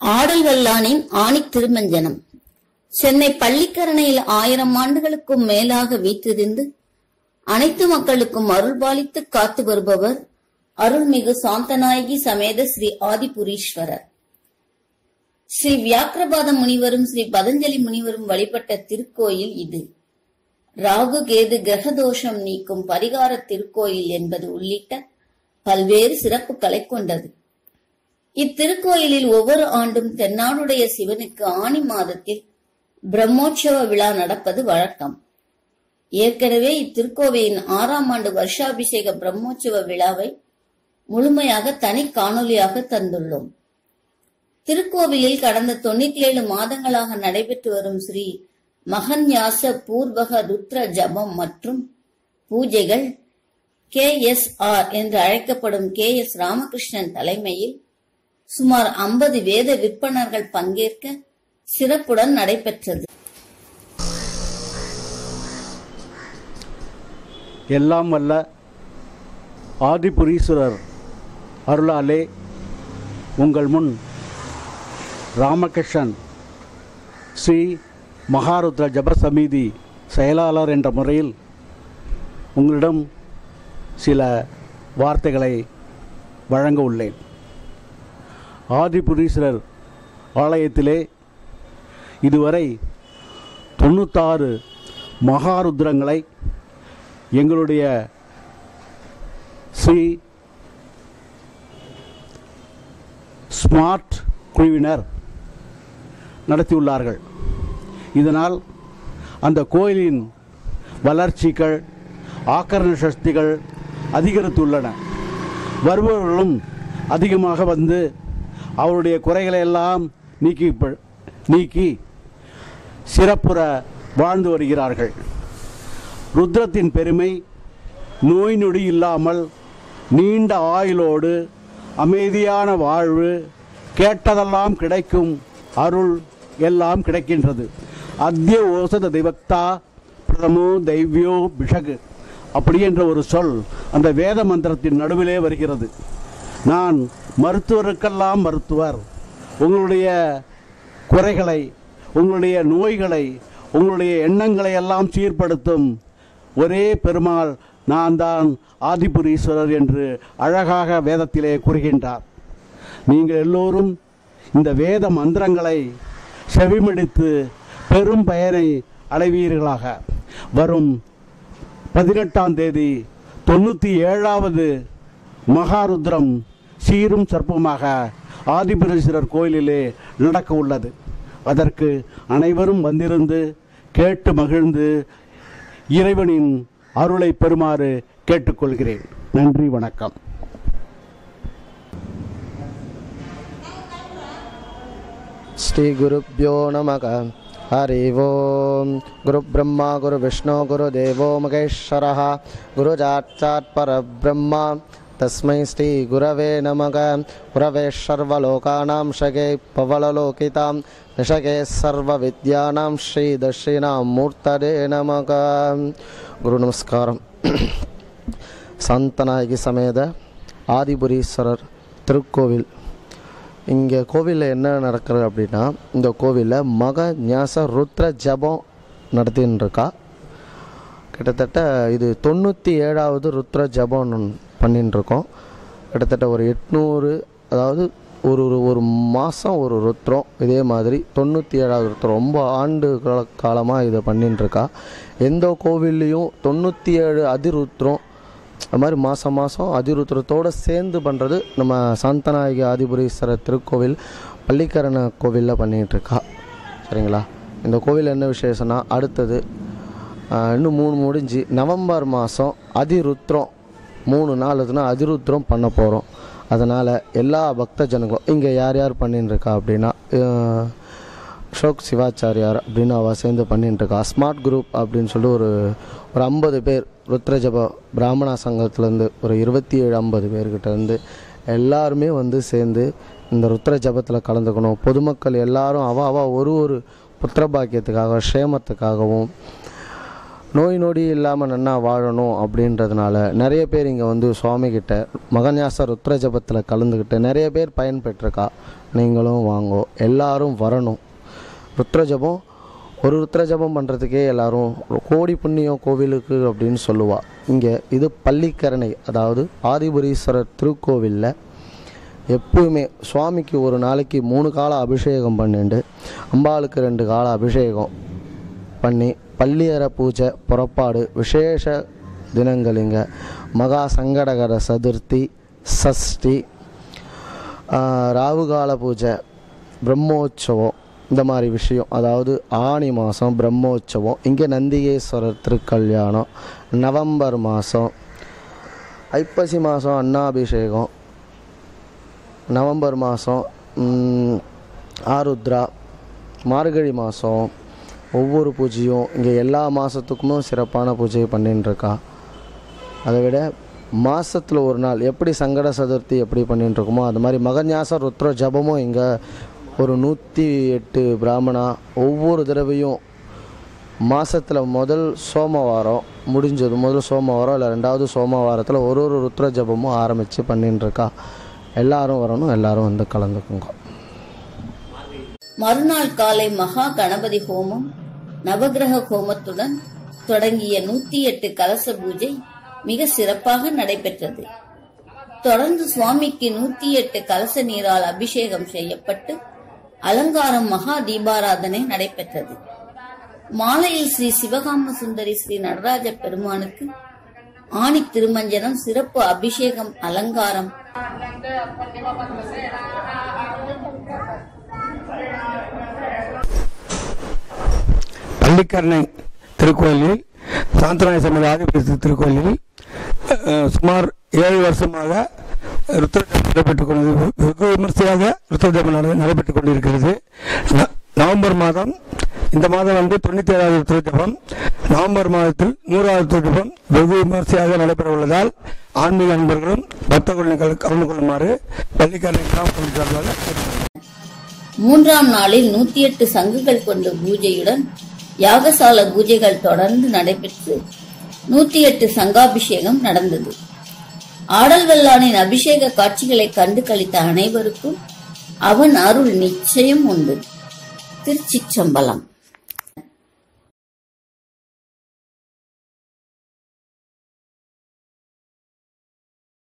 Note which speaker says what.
Speaker 1: ஆடல் வல்லானின் ஆணித் திருமஞ்சனம் சென்னை பள்ளிக்கரணையில் ஆயிரம் ஆண்டுகளுக்கும் மேலாக வீற்றிருந்து அனைத்து மக்களுக்கும் அருள்பாலித்து காத்து வருபவர் அருள்மிகு சாந்தநாயகி சமேத ஸ்ரீ ஆதிபுரீஸ்வரர் ஸ்ரீ வியாக்கிரபாத முனிவரும் ஸ்ரீ பதஞ்சலி முனிவரும் வழிபட்ட திருக்கோயில் இது ராகு கேது கிரகதோஷம் நீக்கும் பரிகார திருக்கோயில் என்பது உள்ளிட்ட பல்வேறு சிறப்புகளை கொண்டது இத்திருக்கோயிலில் ஒவ்வொரு ஆண்டும் தென்னாடுடைய சிவனுக்கு ஆனி மாதத்தில் பிரம்மோற்சவ விழா நடப்பது வழக்கம் ஏற்கனவே இத்திருக்கோவிலின் ஆறாம் ஆண்டு வருஷாபிஷேக பிரம்மோற்சவ விழாவை முழுமையாக தனி காணொலியாக தந்துள்ளோம் திருக்கோவிலில் கடந்த தொண்ணூத்தி ஏழு மாதங்களாக நடைபெற்று வரும் ஸ்ரீ மகன்யாச பூர்வக ருத்ர ஜபம் மற்றும் பூஜைகள் கே எஸ் ஆர் என்று அழைக்கப்படும் கே எஸ் ராமகிருஷ்ணன் தலைமையில் சுமார் ஐம்பது வேத விற்பனர்கள் பங்கேற்க சிறப்புடன் நடைபெற்றது
Speaker 2: எல்லாம் வல்ல ஆதிபுரீஸ்வரர் அருளாலே உங்கள் முன் ராமகிருஷ்ணன் ஸ்ரீ மகாருத்ர ஜப சமிதி செயலாளர் என்ற முறையில் உங்களிடம் சில வார்த்தைகளை வழங்க உள்ளேன் ஆதிபுரீஸ்வரர் ஆலயத்திலே இதுவரை தொண்ணூத்தாறு மகாருத்ரங்களை எங்களுடைய ஸ்ரீ ஸ்மார்ட் குழுவினர் நடத்தியுள்ளார்கள் இதனால் அந்த கோயிலின் வளர்ச்சிகள் ஆக்கரண சக்திகள் அதிகரித்துள்ளன வருபவர்களும் அதிகமாக வந்து அவருடைய குறைகளை எல்லாம் நீக்கி நீக்கி சிறப்புற வாழ்ந்து வருகிறார்கள் ருத்ரத்தின் பெருமை நோய் நொடி இல்லாமல் நீண்ட ஆயுளோடு அமைதியான வாழ்வு கேட்டதெல்லாம் கிடைக்கும் அருள் எல்லாம் கிடைக்கின்றது அத்திய ஓசத தெய்வக்தா பிரதமோ தெய்வியோ பிஷகு அப்படி என்ற ஒரு சொல் அந்த வேத மந்திரத்தின் நடுவிலே வருகிறது நான் மருத்துவருக்கெல்லாம் மருத்துவர் உங்களுடைய குறைகளை உங்களுடைய நோய்களை உங்களுடைய எண்ணங்களை எல்லாம் சீர்படுத்தும் ஒரே பெருமாள் நான் தான் ஆதிபுரீஸ்வரர் என்று அழகாக வேதத்திலே கூறுகின்றார் நீங்கள் எல்லோரும் இந்த வேத மந்திரங்களை செவிமடித்து பெரும் பயனை அடைவீர்களாக வரும் பதினெட்டாம் தேதி தொண்ணூற்றி ஏழாவது மகாருத்ரம் சீரும் சர்ப்பமாக ஆதிபுரீஸ்வரர் கோயிலிலே நடக்க உள்ளது அதற்கு அனைவரும் வந்திருந்து கேட்டு மகிழ்ந்து இறைவனின் அருளை பெறுமாறு கேட்டுக்கொள்கிறேன் நன்றி வணக்கம்
Speaker 3: श्रीगुरुभ्यो नमः हरि ओं गुरुब्रह्मा गुरुविष्णु गुरुदेवो महेश्वरः गुरुजाक्षात् परब्रह्म तस्मै श्रीगुरवे नमः गुरवे सर्वलोकानां शगे पवललोकितां निषगे सर्वविद्यानां श्रीदर्शिनां मूर्तये नमः गुरुनमस्कारम् சாந்தநாயகி சமேத ஆதிபுரீஸ்வரர் திருக்கோவில் இங்கே கோவிலில் என்ன நடக்கிறது அப்படின்னா இந்த கோவிலில் மக ஞாச ருத்ர ஜபம் நடத்தின்னு இருக்கா கிட்டத்தட்ட இது தொண்ணூற்றி ஏழாவது ருத்ர ஜபம் பண்ணின்னு இருக்கோம் கிட்டத்தட்ட ஒரு எட்நூறு அதாவது ஒரு ஒரு ஒரு மாதம் ஒரு ருத்ரம் இதே மாதிரி தொண்ணூற்றி ஏழாவது ருத்ரம் ரொம்ப ஆண்டு காலமாக இதை பண்ணின்னு இருக்கா எந்த கோவில்லையும் தொண்ணூற்றி ஏழு அதிருத்ரம் அது மாதிரி மாதம் மாதம் அதிருத்திரத்தோடு சேர்ந்து பண்ணுறது நம்ம சாந்தநாயகி ஆதிபுரீஸ்வரர் திருக்கோவில் பள்ளிக்கரண கோவிலில் பண்ணிகிட்ருக்கா சரிங்களா இந்த கோவில் என்ன விசேஷம்னா அடுத்தது ஆஹ், இன்னும் மூணு முடிஞ்சு நவம்பர் மாதம் அதிருத்ரம் மூணு நாள் அதுனா அதிருத்ரம் பண்ண போகிறோம் அதனால் எல்லா பக்த ஜனங்களும் இங்கே யார் யார் பண்ணின்னு இருக்கா அப்படின்னா ஆஹ், அசோக் சிவாச்சாரியார் அப்படின்னு அவள் சேர்ந்து பண்ணிட்டு இருக்கா ஸ்மார்ட் குரூப் அப்படின்னு சொல்லிட்டு ஒரு ஒரு ஐம்பது பேர் ருத்ரஜப பிராமணா சங்கத்துலேருந்து ஒரு இருபத்தி ஏழு ஐம்பது பேர்கிட்ட இருந்து எல்லாருமே வந்து சேர்ந்து இந்த ருத்ர ஜபத்தில் கலந்துக்கணும் பொதுமக்கள் எல்லாரும் அவ அவ ஒரு ஒரு புத்திர பாக்கியத்துக்காக க்ஷேமத்துக்காகவும் நோய் நொடி இல்லாமல் நன்னா வாழணும் அப்படின்றதுனால நிறைய பேர் இங்கே வந்து சுவாமி கிட்ட மகன்யாச ருத்ர ஜபத்தில் கலந்துக்கிட்டு நிறைய பேர் பயன்பெற்றிருக்கா நீங்களும் வாங்கோ எல்லாரும் வரணும் ருத்ர ஜபம் ஒரு ருத்ர ஜபம் பண்ணுறதுக்கே எல்லாரும் கோடி புண்ணியம் கோவிலுக்கு அப்படின்னு சொல்லுவா இங்கே இது பள்ளிக்கரணை அதாவது ஆதிபுரீஸ்வரர் திருக்கோவிலில் எப்பவுமே சுவாமிக்கு ஒரு நாளைக்கு மூணு கால அபிஷேகம் பண்ணிட்டு அம்பாளுக்கு ரெண்டு கால அபிஷேகம் பண்ணி பள்ளியற பூஜை புறப்பாடு விசேஷ தினங்கள் மகா சங்கடகர சதுர்த்தி சஷ்டி ஆஹ், ராவுகால பூஜை பிரம்மோற்சவம் இந்த மாதிரி விஷயம் அதாவது ஆனி மாதம் பிரம்மோற்சவம் இங்கே நந்திகேஸ்வரர் திருக்கல்யாணம் நவம்பர் மாதம் ஐப்பசி மாதம் அன்னாபிஷேகம் நவம்பர் மாதம் ஆருத்ரா மார்கழி மாதம் ஒவ்வொரு பூஜையும் இங்கே எல்லா மாதத்துக்குமே சிறப்பான பூஜை பண்ணின்னு இருக்கா அதை விட மாசத்துல ஒரு நாள் எப்படி சங்கட சதுர்த்தி எப்படி பண்ணிட்டு இருக்கோமோ அது மாதிரி மகன்யாச ருத்ர ஜபமும் இங்கே ஒரு நூற்றி எட்டு பிராமணா ஒவ்வொரு தடவையும் மாசத்துல முதல் சோமவாரம் முடிஞ்சது முதல் சோமவாரம் இல்லை ரெண்டாவது சோமவாரத்தில் ஒரு ஒரு ருத்ர ஜபமும் ஆரம்பித்து பண்ணிட்டு இருக்கா எல்லாரும் வரணும் எல்லாரும் வந்து கலந்துக்குங்க
Speaker 1: மறுநாள் காலை மகா கணபதி ஹோமம் நவகிரக ஹோமத்துடன் தொடங்கிய நூத்தி எட்டு கலச பூஜை மிக சிறப்பாக நடைபெற்றது தொடர்ந்து சுவாமிக்கு நூத்தி எட்டு கலச நீரால் அபிஷேகம் செய்யப்பட்டு அலங்காரம் மகா தீபாராதனை நடைபெற்றது மாலையில் ஸ்ரீ சிவகாம சுந்தரி ஸ்ரீ நடராஜ பெருமானுக்கு ஆணி திருமஞ்சனம் சிறப்பு அபிஷேகம் அலங்காரம்
Speaker 4: பள்ளிக்கரணை திருக்கோயிலில் சாந்தராய சமத ஆதிபதி திருக்கோயிலில் அஹ், சுமார் ஏழு வருஷமாக ருத்ரஜபம் நடைபெற்றுக் கொண்டு வெகு விமர்சையாக ருத்ரஜபம் நட- நடைபெற்றுக் கொண்டிருக்கிறது ந- நவம்பர் மாதம் இந்த மாதம் வந்து தொண்ணூத்தி ஏழாவது ருத்ரஜபம் நவம்பர் மாதத்தில் நூறாவது ருத்ரஜபம் வெகு விமர்சையாக நடைபெற உள்ளதால் ஆன்மீக அன்பர்களும் பக்தர்கள் கலந்து கொள்ளுமாறு பள்ளிக்கரணை கிராம கமிட்டி சார்பாக கேட்டுக்கொள்கிறேன்.
Speaker 1: மூன்றாம் நாளில் நூத்தி எட்டு சங்குகள் கொண்ட பூஜையுடன் யாகசால பூஜைகள் தொடர்ந்து நடைபெற்று நூத்தி எட்டு சங்காபிஷேகம் நடந்தது ஆடல் வல்லானின் அபிஷேக காட்சிகளை கண்டு களித்த அனைவருக்கும் அவன் அருள் நிச்சயம் உண்டு திருச்சிற்றம்பலம்